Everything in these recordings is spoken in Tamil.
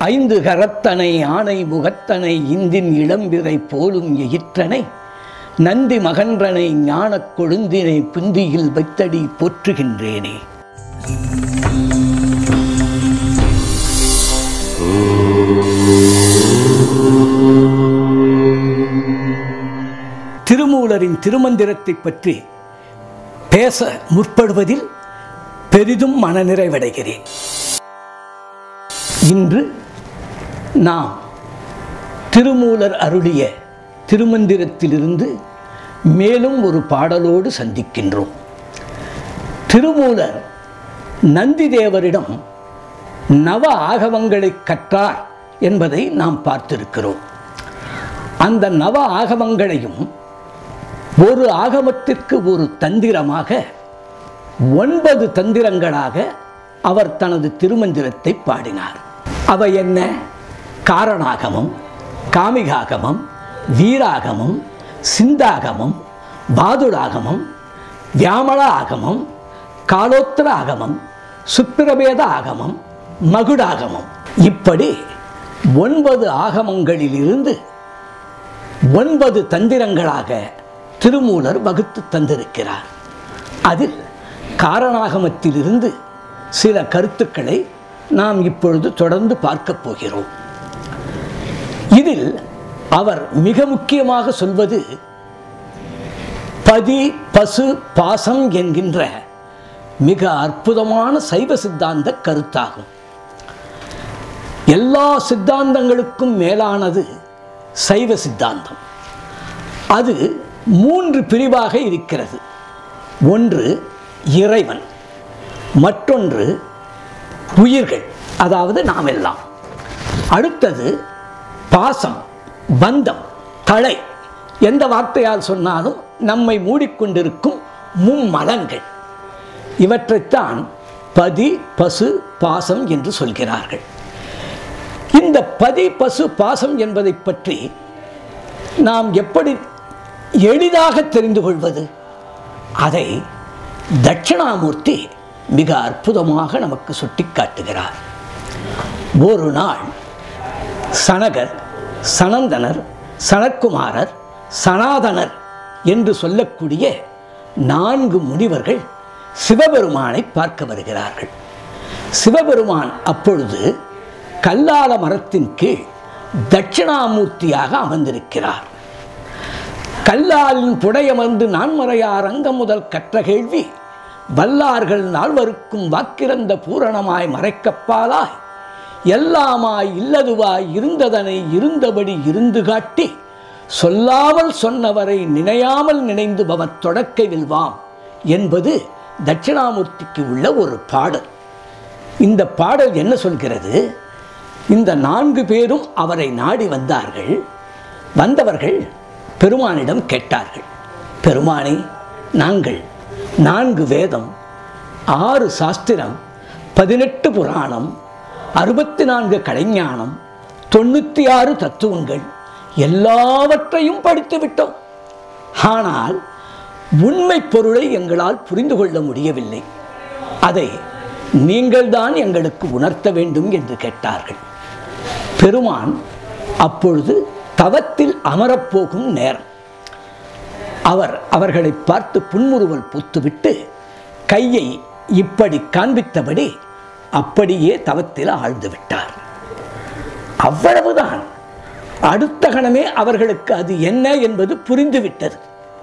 ஐந்து கரத்தனை ஆனை முகத்தனை இந்தின் இளம்பிறை போலும் எயிற்றனை நந்தி மகன்றனை ஞானக் கொழுந்தினை புந்தியில் வைத்தடி போற்றுகின்றேனே திருமூலரின் திருமந்திரத்தை பற்றி பேச முற்படுவதில் பெரிதும் மனநிறைவடைகிறேன் இன்று நாம் திருமூலர் அருளிய திருமந்திரத்திலிருந்து மேலும் ஒரு பாடலோடு சந்திக்கின்றோம் திருமூலர் நந்திதேவரிடம் நவ ஆகமங்களை கற்றார் என்பதை நாம் பார்த்திருக்கிறோம் அந்த நவ ஆகமங்களையும் ஒரு ஆகமத்திற்கு ஒரு தந்திரமாக ஒன்பது தந்திரங்களாக அவர் தனது திருமந்திரத்தை பாடினார் அவை என்ன காரணாகமம் காமிகாகமம் வீராகமம் சிந்தாகமம் பாதுடாகமம் வியாமள ஆகமம் காலோத்திர ஆகமம் சுப்பிரபேத ஆகமம் மகுடாகமம் இப்படி ஒன்பது ஆகமங்களிலிருந்து ஒன்பது தந்திரங்களாக திருமூலர் வகுத்து தந்திருக்கிறார் அதில் காரணாகமத்திலிருந்து சில கருத்துக்களை நாம் இப்பொழுது தொடர்ந்து பார்க்கப் போகிறோம் இதில் அவர் மிக முக்கியமாக சொல்வது பதி பசு பாசம் என்கின்ற மிக அற்புதமான சைவ சித்தாந்த கருத்தாகும் எல்லா சித்தாந்தங்களுக்கும் மேலானது சைவ சித்தாந்தம் அது மூன்று பிரிவாக இருக்கிறது ஒன்று இறைவன் மற்றொன்று உயிர்கள் அதாவது நாம் எல்லாம் அடுத்தது பாசம் பந்தம் தலை எந்த வார்த்தையால் சொன்னாலும் நம்மை மூடிக்கொண்டிருக்கும் மும்மலங்கள் இவற்றைத்தான் பதி பசு பாசம் என்று சொல்கிறார்கள் இந்த பதி பசு பாசம் என்பதை பற்றி நாம் எப்படி எளிதாக தெரிந்து கொள்வது அதை தட்சிணாமூர்த்தி மிக அற்புதமாக நமக்கு சுட்டிக்காட்டுகிறார் ஒரு நாள் சனகர் சனந்தனர் சனற்குமாரர் சனாதனர் என்று சொல்லக்கூடிய நான்கு முனிவர்கள் சிவபெருமானை பார்க்க வருகிறார்கள் சிவபெருமான் அப்பொழுது கல்லால மரத்தின் கீழ் தட்சிணாமூர்த்தியாக அமர்ந்திருக்கிறார் கல்லாலின் புடையமர்ந்து நான்மறையார் அங்கம் முதல் கற்ற கேள்வி வல்லார்கள் நால்வருக்கும் வாக்கிறந்த பூரணமாய் மறைக்கப்பாலாய் எல்லாமாய் இல்லதுவாய் இருந்ததனை இருந்தபடி இருந்து காட்டி சொல்லாமல் சொன்னவரை நினையாமல் நினைந்து பவர் தொடக்க வெல்வாம் என்பது தட்சிணாமூர்த்திக்கு உள்ள ஒரு பாடல் இந்த பாடல் என்ன சொல்கிறது இந்த நான்கு பேரும் அவரை நாடி வந்தார்கள் வந்தவர்கள் பெருமானிடம் கேட்டார்கள் பெருமானே நாங்கள் நான்கு வேதம் ஆறு சாஸ்திரம் பதினெட்டு புராணம் அறுபத்தி நான்கு கலைஞானம் தொண்ணூற்றி ஆறு தத்துவங்கள் எல்லாவற்றையும் படித்து விட்டோம் ஆனால் உண்மை பொருளை எங்களால் புரிந்து கொள்ள முடியவில்லை அதை நீங்கள்தான் எங்களுக்கு உணர்த்த வேண்டும் என்று கேட்டார்கள் பெருமான் அப்பொழுது தவத்தில் அமரப்போகும் நேரம் அவர் அவர்களை பார்த்து புன்முறுவல் பூத்துவிட்டு கையை இப்படி காண்பித்தபடி அப்படியே தவத்தில் ஆழ்ந்து விட்டார் அவ்வளவுதான் அடுத்த கணமே அவர்களுக்கு அது என்ன என்பது புரிந்துவிட்டது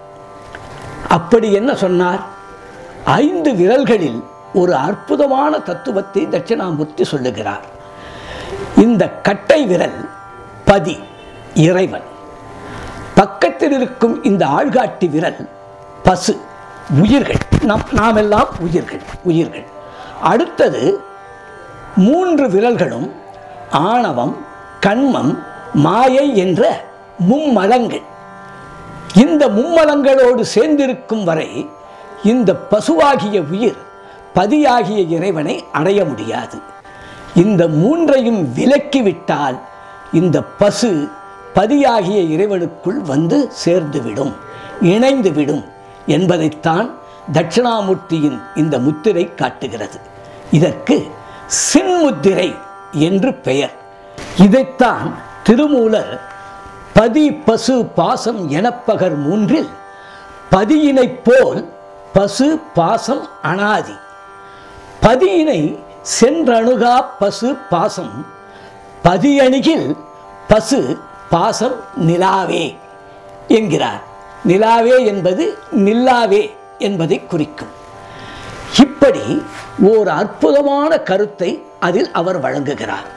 அப்படி என்ன சொன்னார் ஐந்து விரல்களில் ஒரு அற்புதமான தத்துவத்தை தட்சிணாமூர்த்தி சொல்லுகிறார் இந்த கட்டை விரல் பதி இறைவன் பக்கத்தில் இருக்கும் இந்த ஆள்காட்டி விரல் பசு உயிர்கள் நம் நாம் எல்லாம் உயிர்கள் உயிர்கள் அடுத்தது மூன்று விரல்களும் ஆணவம் கண்மம் மாயை என்ற மும்மலங்கள் இந்த மும்மலங்களோடு சேர்ந்திருக்கும் வரை இந்த பசுவாகிய உயிர் பதியாகிய இறைவனை அடைய முடியாது இந்த மூன்றையும் விலக்கிவிட்டால் இந்த பசு பதியாகிய இறைவனுக்குள் வந்து சேர்ந்துவிடும் இணைந்துவிடும் என்பதைத்தான் தட்சிணாமூர்த்தியின் இந்த முத்திரை காட்டுகிறது இதற்கு சின்முத்திரை என்று பெயர் இதைத்தான் திருமூலர் பதி பசு பாசம் எனப்பகர் மூன்றில் பதியினைப் போல் பசு பாசம் அனாதி பதியினை சென்றணுகா பசு பாசம் பதியணுகில் பசு பாசம் நிலாவே என்கிறார் நிலாவே என்பது நில்லாவே என்பதை குறிக்கும் இப்படி ஓர் அற்புதமான கருத்தை அதில் அவர் வழங்குகிறார்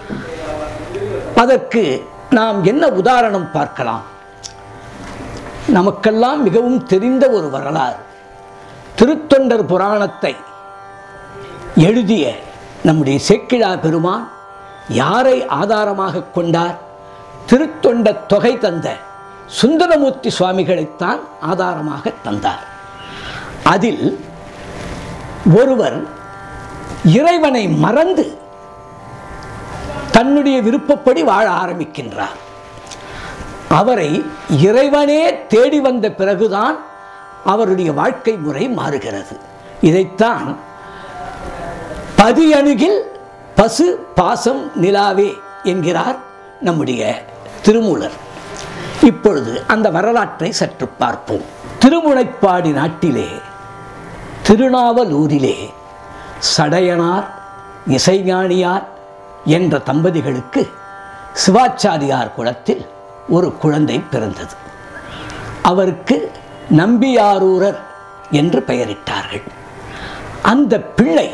அதற்கு நாம் என்ன உதாரணம் பார்க்கலாம் நமக்கெல்லாம் மிகவும் தெரிந்த ஒரு வரலாறு திருத்தொண்டர் புராணத்தை எழுதிய நம்முடைய சேக்கிழா பெருமான் யாரை ஆதாரமாக கொண்டார் திருத்தொண்ட தொகை தந்த சுந்தரமூர்த்தி சுவாமிகளைத்தான் ஆதாரமாக தந்தார் அதில் ஒருவர் இறைவனை மறந்து தன்னுடைய விருப்பப்படி வாழ ஆரம்பிக்கின்றார் அவரை இறைவனே தேடி வந்த பிறகுதான் அவருடைய வாழ்க்கை முறை மாறுகிறது இதைத்தான் பதியணுகில் பசு பாசம் நிலாவே என்கிறார் நம்முடைய திருமூலர் இப்பொழுது அந்த வரலாற்றை சற்று பார்ப்போம் திருமுனைப்பாடி நாட்டிலே திருநாவலூரிலே சடையனார் இசைஞானியார் என்ற தம்பதிகளுக்கு சிவாச்சாரியார் குலத்தில் ஒரு குழந்தை பிறந்தது அவருக்கு நம்பியாரூரர் என்று பெயரிட்டார்கள் அந்த பிள்ளை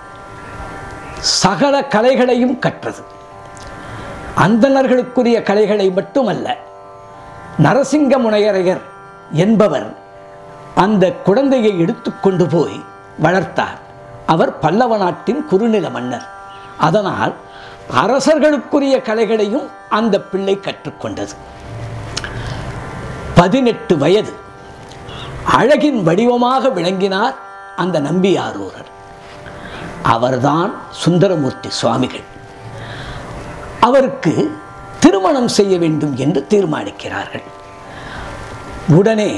சகல கலைகளையும் கற்றது அந்தணர்களுக்குரிய கலைகளை மட்டுமல்ல நரசிங்க முனையரையர் என்பவர் அந்த குழந்தையை எடுத்துக்கொண்டு போய் வளர்த்தார் அவர் பல்லவ நாட்டின் குறுநில மன்னர் அதனால் அரசர்களுக்குரிய கலைகளையும் அந்த பிள்ளை கற்றுக்கொண்டது பதினெட்டு வயது அழகின் வடிவமாக விளங்கினார் அந்த நம்பியாரூரர் அவர்தான் சுந்தரமூர்த்தி சுவாமிகள் அவருக்கு திருமணம் செய்ய வேண்டும் என்று தீர்மானிக்கிறார்கள் உடனே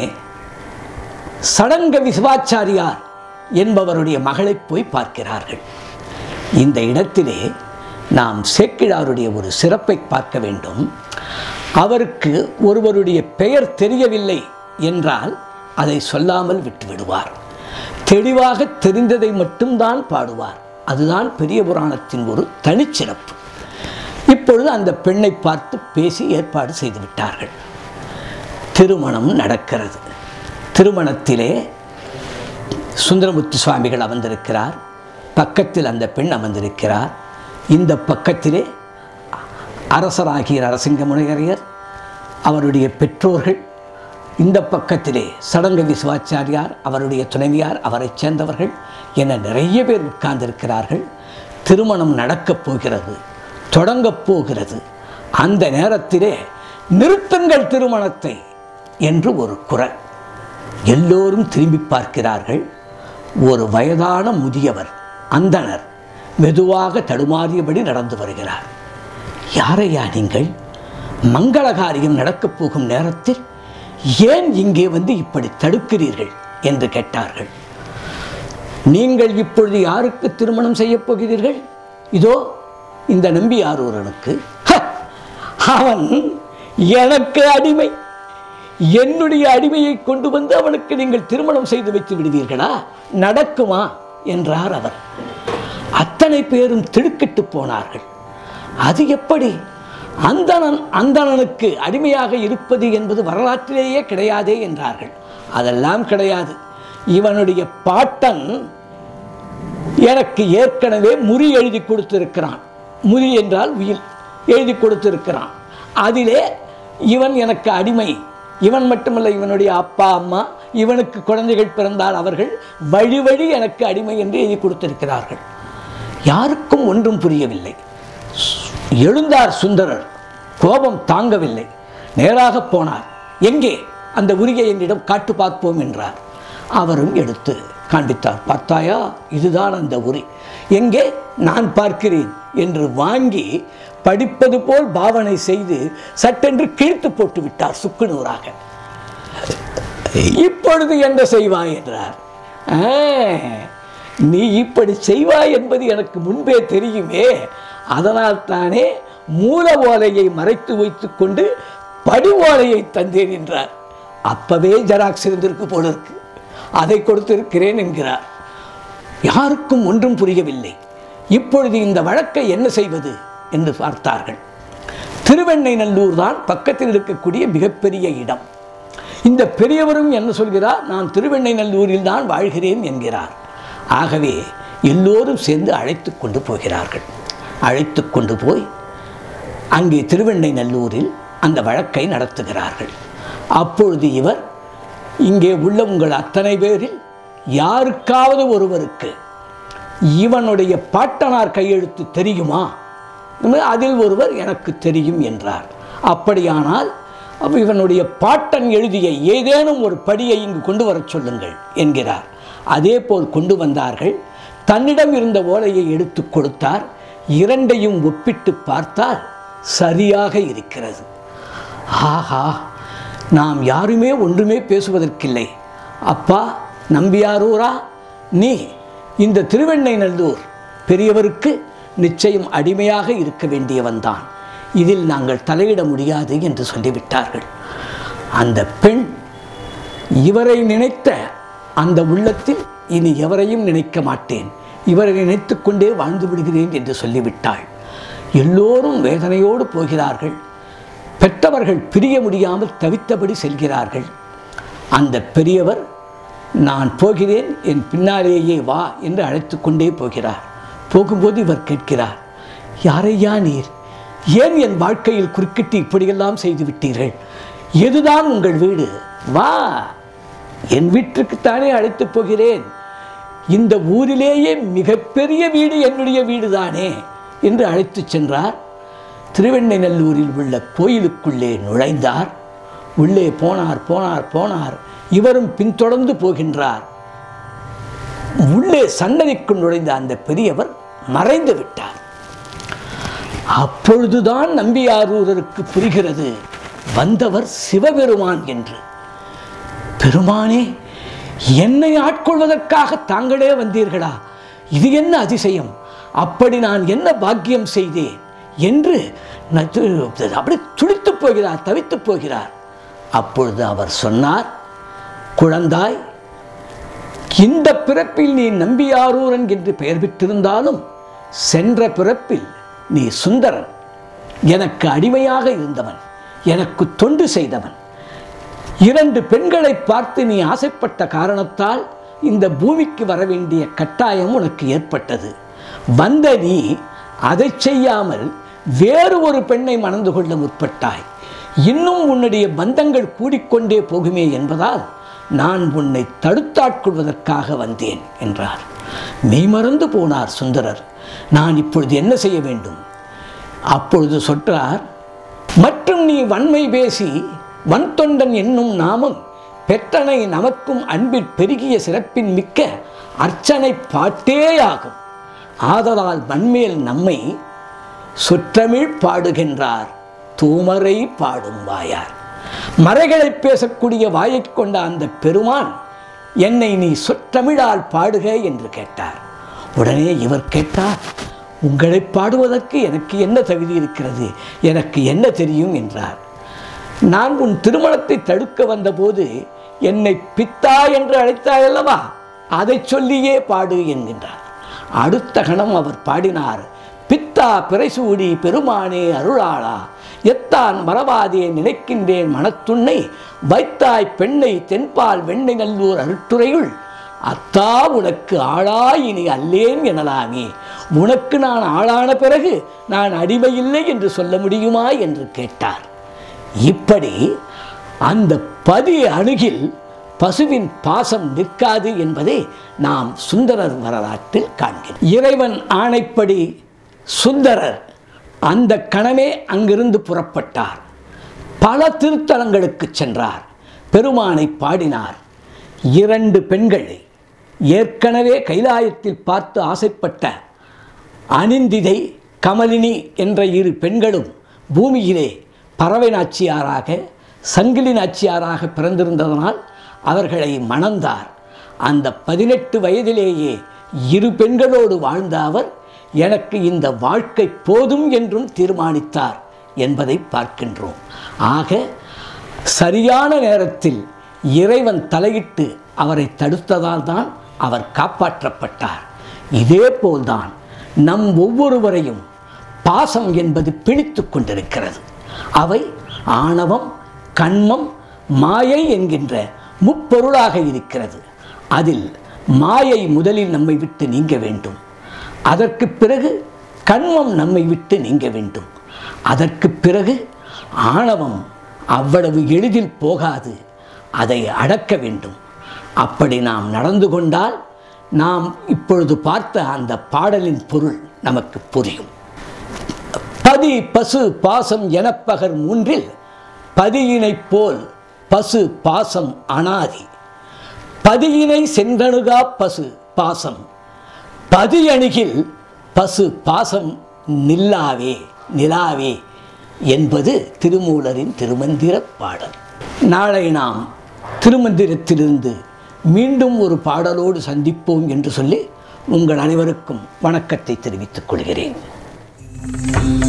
சடங்க விசுவாச்சாரியார் என்பவருடைய மகளை போய் பார்க்கிறார்கள் இந்த இடத்திலே நாம் சேக்கிழாருடைய ஒரு சிறப்பை பார்க்க வேண்டும் அவருக்கு ஒருவருடைய பெயர் தெரியவில்லை என்றால் அதை சொல்லாமல் விட்டு விடுவார் தெளிவாக தெரிந்ததை மட்டும்தான் பாடுவார் அதுதான் பெரிய புராணத்தின் ஒரு தனிச்சிறப்பு இப்பொழுது அந்த பெண்ணை பார்த்து பேசி ஏற்பாடு செய்து விட்டார்கள் திருமணம் நடக்கிறது திருமணத்திலே சுந்தரமுத்து சுவாமிகள் அமர்ந்திருக்கிறார் பக்கத்தில் அந்த பெண் அமர்ந்திருக்கிறார் இந்த பக்கத்திலே அரசராகிய நரசிங்க முனையரையர் அவருடைய பெற்றோர்கள் இந்த பக்கத்திலே சடங்க விசுவாச்சாரியார் அவருடைய துணைவியார் அவரைச் சேர்ந்தவர்கள் என நிறைய பேர் உட்கார்ந்திருக்கிறார்கள் திருமணம் நடக்கப் போகிறது தொடங்கப் போகிறது அந்த நேரத்திலே நிறுத்துங்கள் திருமணத்தை என்று ஒரு குரல் எல்லோரும் திரும்பி பார்க்கிறார்கள் ஒரு வயதான முதியவர் அந்தணர் மெதுவாக தடுமாறியபடி நடந்து வருகிறார் யாரையா நீங்கள் மங்கள காரியம் நடக்கப் போகும் நேரத்தில் ஏன் இங்கே வந்து இப்படி தடுக்கிறீர்கள் என்று கேட்டார்கள் நீங்கள் இப்பொழுது யாருக்கு திருமணம் செய்யப் போகிறீர்கள் இதோ இந்த நம்பியாரூரனுக்கு "ஹ! அவன் எனக்கு அடிமை என்னுடைய அடிமையை கொண்டு வந்து அவனுக்கு நீங்கள் திருமணம் செய்து வைத்து விடுவீர்களா நடக்குமா என்றார் அவர் அத்தனை பேரும் திடுக்கிட்டு போனார்கள் அது எப்படி அந்தணன் அந்தணனுக்கு அடிமையாக இருப்பது என்பது வரலாற்றிலேயே கிடையாதே என்றார்கள் அதெல்லாம் கிடையாது இவனுடைய பாட்டன் எனக்கு ஏற்கனவே முறி எழுதி கொடுத்திருக்கிறான் முறி என்றால் உயில் எழுதி கொடுத்திருக்கிறான் அதிலே இவன் எனக்கு அடிமை இவன் மட்டுமல்ல இவனுடைய அப்பா அம்மா இவனுக்கு குழந்தைகள் பிறந்தால் அவர்கள் வழி வழி எனக்கு அடிமை என்று எழுதி கொடுத்திருக்கிறார்கள் யாருக்கும் ஒன்றும் புரியவில்லை எழுந்தார் சுந்தரர் கோபம் தாங்கவில்லை நேராக போனார் எங்கே அந்த உரியை என்னிடம் காட்டு பார்ப்போம் என்றார் அவரும் எடுத்து காண்பித்தார் பார்த்தாயா இதுதான் அந்த உரி எங்கே நான் பார்க்கிறேன் என்று வாங்கி படிப்பது போல் பாவனை செய்து சட்டென்று கிழித்து போட்டு விட்டார் சுக்குநூறாக இப்பொழுது என்ன செய்வாய் என்றார் "ஆ, நீ இப்படி செய்வாய் என்பது எனக்கு முன்பே தெரியுமே அதனால் தானே மூல ஓலையை மறைத்து வைத்துக் கொண்டு படி ஓலையை தந்தேன் என்றார் அப்பவே ஜெராக்ஸ் இருந்திருக்கு போல இருக்கு அதை கொடுத்திருக்கிறேன் என்கிறார் யாருக்கும் ஒன்றும் புரியவில்லை இப்பொழுது இந்த வழக்கை என்ன செய்வது என்று பார்த்தார்கள் திருவெண்ணைநல்லூர் தான் பக்கத்தில் இருக்கக்கூடிய மிகப்பெரிய இடம் இந்த பெரியவரும் என்ன சொல்கிறார் நான் திருவெண்ணைநல்லூரில் தான் வாழ்கிறேன் என்கிறார் ஆகவே எல்லோரும் சேர்ந்து அழைத்து கொண்டு போகிறார்கள் அழைத்து கொண்டு போய் அங்கே திருவெண்ணைநல்லூரில் அந்த வழக்கை நடத்துகிறார்கள் அப்பொழுது இவர் இங்கே உள்ள உங்கள் அத்தனை பேரில் யாருக்காவது ஒருவருக்கு இவனுடைய பாட்டனார் கையெழுத்து தெரியுமா அதில் ஒருவர் எனக்கு தெரியும் என்றார் அப்படியானால் அப்ப இவனுடைய பாட்டன் எழுதிய ஏதேனும் ஒரு படியை இங்கு கொண்டு வரச் சொல்லுங்கள் என்கிறார் அதே போல் கொண்டு வந்தார்கள் தன்னிடம் இருந்த ஓலையை எடுத்து கொடுத்தார் இரண்டையும் ஒப்பிட்டு பார்த்தால் சரியாக இருக்கிறது ஆஹா நாம் யாருமே ஒன்றுமே பேசுவதற்கில்லை அப்பா நம்பியாரூரா நீ இந்த திருவெண்ணைநல்லூர் பெரியவருக்கு நிச்சயம் அடிமையாக இருக்க வேண்டியவன்தான் இதில் நாங்கள் தலையிட முடியாது என்று சொல்லிவிட்டார்கள் அந்த பெண் இவரை நினைத்த அந்த உள்ளத்தில் இனி எவரையும் நினைக்க மாட்டேன் இவரை நினைத்து கொண்டே வாழ்ந்து விடுகிறேன் என்று சொல்லிவிட்டாள் எல்லோரும் வேதனையோடு போகிறார்கள் பெற்றவர்கள் பிரிய முடியாமல் தவித்தபடி செல்கிறார்கள் அந்த பெரியவர் நான் போகிறேன் என் பின்னாலேயே வா என்று அழைத்து கொண்டே போகிறார் போகும்போது இவர் கேட்கிறார் யாரையா நீர் ஏன் என் வாழ்க்கையில் குறுக்கிட்டு இப்படியெல்லாம் செய்து விட்டீர்கள் எதுதான் உங்கள் வீடு வா என் வீட்டுக்குத்தானே அழைத்து போகிறேன் இந்த ஊரிலேயே மிகப்பெரிய வீடு என்னுடைய வீடுதானே என்று அழைத்துச் சென்றார் திருவெண்ணைநல்லூரில் உள்ள கோயிலுக்குள்ளே நுழைந்தார் உள்ளே போனார் போனார் போனார் இவரும் பின்தொடர்ந்து போகின்றார் உள்ளே சன்னதிக்குள் நுழைந்த அந்த பெரியவர் மறைந்து விட்டார் அப்பொழுதுதான் நம்பியாரூரருக்கு புரிகிறது வந்தவர் சிவபெருமான் என்று பெருமானே என்னை ஆட்கொள்வதற்காக தாங்களே வந்தீர்களா இது என்ன அதிசயம் அப்படி நான் என்ன பாக்கியம் செய்தேன் என்று நத்து- அப்படி துடித்து போகிறார் தவித்து போகிறார் அப்பொழுது அவர் சொன்னார் குழந்தாய் இந்த பிறப்பில் நீ நம்பியாரூரன் என்று பெயர் பெற்றிருந்தாலும் சென்ற பிறப்பில் நீ சுந்தரன் எனக்கு அடிமையாக இருந்தவன் எனக்கு தொண்டு செய்தவன் இரண்டு பெண்களை பார்த்து நீ ஆசைப்பட்ட காரணத்தால் இந்த பூமிக்கு வர வேண்டிய கட்டாயம் உனக்கு ஏற்பட்டது வந்த நீ அதை செய்யாமல் வேறு ஒரு பெண்ணை மணந்து கொள்ள முற்பட்டாய் இன்னும் உன்னுடைய பந்தங்கள் கூடிக்கொண்டே போகுமே என்பதால் நான் உன்னை தடுத்தாட்கொள்வதற்காக வந்தேன் என்றார் மெய்மறந்து போனார் சுந்தரர் நான் இப்பொழுது என்ன செய்ய வேண்டும் அப்பொழுது சொன்னார் மற்றும் நீ வன்மை பேசி வன்தொண்டன் என்னும் நாமம் பெற்றனை நமக்கும் அன்பில் பெருகிய சிறப்பின் மிக்க அர்ச்சனை பாட்டேயாகும் ஆதலால் மண்மேல் நம்மை சுற்றமிழ் பாடுகின்றார் தூமரை பாடும் வாயார் மறைகளை பேசக்கூடிய வாயைக் கொண்ட அந்த பெருமான் என்னை நீ சொற்றமிழால் பாடுக என்று கேட்டார் உடனே இவர் கேட்டார் உங்களை பாடுவதற்கு எனக்கு என்ன தகுதி இருக்கிறது எனக்கு என்ன தெரியும் என்றார் நான் உன் திருமணத்தை தடுக்க வந்தபோது என்னை பித்தா என்று அழைத்தாய் அல்லவா அதை சொல்லியே பாடு என்கின்றார் அடுத்த கணம் அவர் பாடினார் பித்தா பிறைசூடி பெருமானே அருளாளா எத்தான் மறவாதே நினைக்கின்றேன் மனத்துன்னை வைத்தாய் பெண்ணை தென்பால் வெண்ணை நல்லூர் அருட்டுரையுள் அத்தா உனக்கு ஆளாய் இனி அல்லேன் எனலாமே உனக்கு நான் ஆளான பிறகு நான் அடிமையில்லை என்று சொல்ல முடியுமா என்று கேட்டார் இப்படி அந்த பதி அணுகில் பசுவின் பாசம் நிற்காது என்பதை நாம் சுந்தரர் வரலாற்றில் காண்கிறோம் இறைவன் ஆணைப்படி சுந்தரர் அந்த கணமே அங்கிருந்து புறப்பட்டார் பல திருத்தலங்களுக்கு சென்றார் பெருமானை பாடினார் இரண்டு பெண்களை ஏற்கனவே கைலாயத்தில் பார்த்து ஆசைப்பட்ட அனிந்திதை கமலினி என்ற இரு பெண்களும் பூமியிலே பறவை நாச்சியாராக சங்கிலி நாச்சியாராக பிறந்திருந்ததனால் அவர்களை மணந்தார் அந்த பதினெட்டு வயதிலேயே இரு பெண்களோடு வாழ்ந்த அவர் எனக்கு இந்த வாழ்க்கை போதும் என்றும் தீர்மானித்தார் என்பதை பார்க்கின்றோம் ஆக சரியான நேரத்தில் இறைவன் தலையிட்டு அவரை தடுத்ததால் தான் அவர் காப்பாற்றப்பட்டார் இதே போல்தான் நம் ஒவ்வொருவரையும் பாசம் என்பது பிடித்து கொண்டிருக்கிறது அவை ஆணவம் கண்மம் மாயை என்கின்ற முப்பொருளாக இருக்கிறது அதில் மாயை முதலில் நம்மை விட்டு நீங்க வேண்டும் அதற்கு பிறகு கண்மம் நம்மை விட்டு நீங்க வேண்டும் அதற்கு பிறகு ஆணவம் அவ்வளவு எளிதில் போகாது அதை அடக்க வேண்டும் அப்படி நாம் நடந்து கொண்டால் நாம் இப்பொழுது பார்த்த அந்த பாடலின் பொருள் நமக்கு புரியும் பதி பசு பாசம் எனப்பகர் மூன்றில் பதியினைப் போல் பசு பாசம் அனாதி பதியினை சென்றணுகா பசு பாசம் பதியணுகில் பசு பாசம் நில்லாவே நிலாவே என்பது திருமூலரின் திருமந்திர பாடல் நாளை நாம் திருமந்திரத்திலிருந்து மீண்டும் ஒரு பாடலோடு சந்திப்போம் என்று சொல்லி உங்கள் அனைவருக்கும் வணக்கத்தை தெரிவித்துக் கொள்கிறேன்